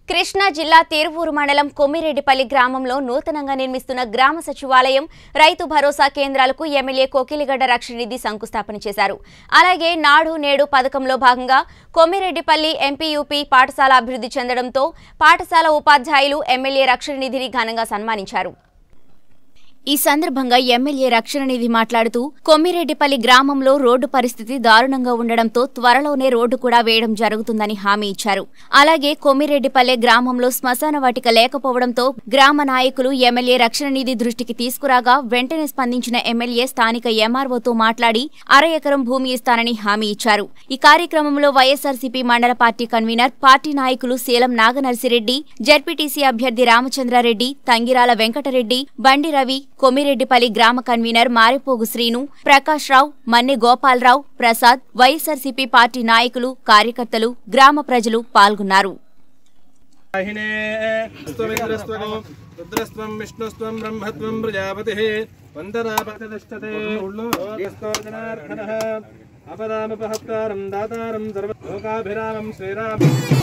కృష్ణా జిల్లా తిరువూరు మండలం కొమ్మిరెడ్డిపల్లి గ్రామంలో నూతనంగా నిర్మిస్తున్న గ్రామ సచివాలయం రైతు భరోసా కేంద్రాలకు ఎమ్మెల్యే కోకిలిగడ్డ రక్షణనిధి శంకుస్థాపన చేశారు అలాగే నాడు నేడు పథకంలో భాగంగా కొమ్మిరెడ్డిపల్లి ఎంపీయూపీ పాఠశాల అభివృద్ధి చెందడంతో పాఠశాల ఉపాధ్యాయులు ఎమ్మెల్యే రక్షణనిధిని ఘనంగా సన్మానించారు ఈ సందర్భంగా ఎమ్మెల్యే రక్షణ నిధి మాట్లాడుతూ కొమ్మిరెడ్డిపల్లి గ్రామంలో రోడ్డు పరిస్థితి దారుణంగా ఉండడంతో త్వరలోనే రోడ్డు కూడా వేయడం జరుగుతుందని హామీ ఇచ్చారు అలాగే కొమ్మిరెడ్డిపల్లె గ్రామంలో శ్మశాన వాటిక లేకపోవడంతో గ్రామ నాయకులు ఎమ్మెల్యే రక్షణ నిధి దృష్టికి తీసుకురాగా వెంటనే స్పందించిన ఎమ్మెల్యే స్థానిక ఎంఆర్ఓతో మాట్లాడి అర ఎకరం భూమి ఇస్తానని హామీ ఇచ్చారు ఈ కార్యక్రమంలో వైఎస్ఆర్సీపీ మండల పార్టీ కన్వీనర్ పార్టీ నాయకులు శీలం నాగనర్సిరెడ్డి జడ్పీటీసీ అభ్యర్థి రామచంద్రారెడ్డి తంగిరాల వెంకటరెడ్డి బండి రవి కొమ్మిరెడ్డిపల్లి గ్రామ convener Maripogu Srinu Prakash Rao Manne Gopalarao Prasad YSRCP party నాయకులు కార్యకర్తలు గ్రామ ప్రజలు పాల్గొన్నారు వాహినే స్వమింద్రస్త్వగో రుద్రస్త్వం విష్ణుస్త్వం బ్రహ్మత్వం ప్రజాపతిః వందనాపతిష్టతే యోగేస్తో జనార్దనః అపదామపహత్తారం దాతారం సర్వ లోకాభిరామం శ్రీరామ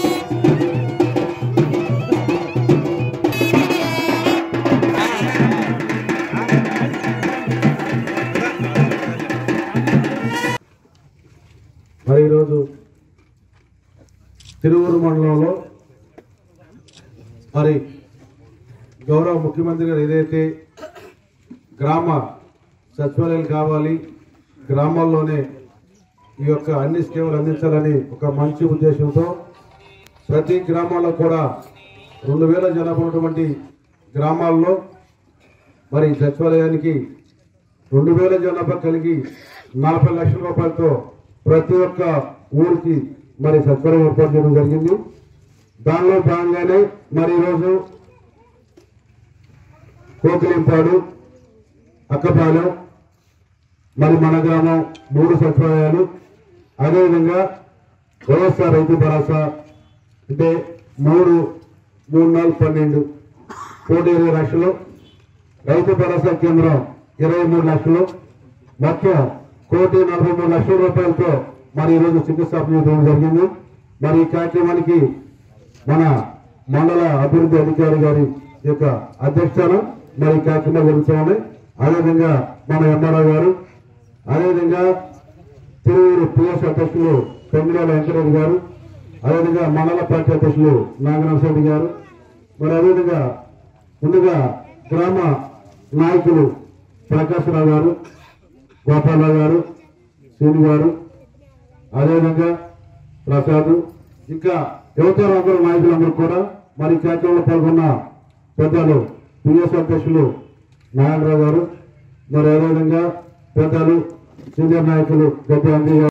మరి ఈరోజు తిరువురు మండలంలో మరి గౌరవ ముఖ్యమంత్రి గారు ఏదైతే గ్రామ సచివాలయాలు కావాలి గ్రామాల్లోనే ఈ యొక్క అన్ని స్కీములు అందించాలని ఒక మంచి ఉద్దేశంతో ప్రతి గ్రామాల్లో కూడా రెండు వేల జనాభా ఉన్నటువంటి గ్రామాల్లో మరి సచివాలయానికి రెండు వేల జనాభా కలిగి నలభై లక్షల రూపాయలతో ప్రతి ఒక్క ఊరికి మరి సత్వరం ఏర్పాటు చేయడం జరిగింది దానిలో భాగంగానే మరి ఈరోజు కోకిలింపాడు అక్కపాలెం మరి మన గ్రామం మూడు సచివాలయాలు అదేవిధంగా వైఎస్ఆర్ రైతు భరోసా అంటే మూడు మూడు నాలుగు పన్నెండు కోటి ఇరవై లక్షలు రైతు భరోసా కేంద్రం ఇరవై మూడు లక్షలు మొత్తం కోటి నలభై మూడు లక్షల రూపాయలతో మరి ఈరోజు శంకుస్థాపన చేయడం జరిగింది మరి ఈ కార్యక్రమానికి మన మండల అభివృద్ధి అధికారి గారి యొక్క అధ్యక్షతన మరి ఈ కార్యక్రమాలు జరుగుతూ ఉన్నాయి అదేవిధంగా మన ఎంఆర్ఓ గారు అదేవిధంగా తిరువురు పిఎస్ అధ్యక్షులు పెంగిరాల వెంకటరెడ్డి గారు అదేవిధంగా మండల పార్టీ అధ్యక్షులు నాగరామరెడ్డి గారు మరి అదేవిధంగా ముందుగా గ్రామ నాయకులు ప్రకాశ్రావు గారు గోపాలరావు గారు శ్రీని గారు అదేవిధంగా ప్రసాద్ ఇంకా యువతర అందరూ నాయకులందరూ కూడా మరి ఈ కార్యక్రమంలో పాల్గొన్న పెద్దలు పిఎస్ అధ్యక్షులు నారాయణరావు గారు మరి అదేవిధంగా పెద్దలు సీనియర్ నాయకులు గడ్డి అంజయ్ గారు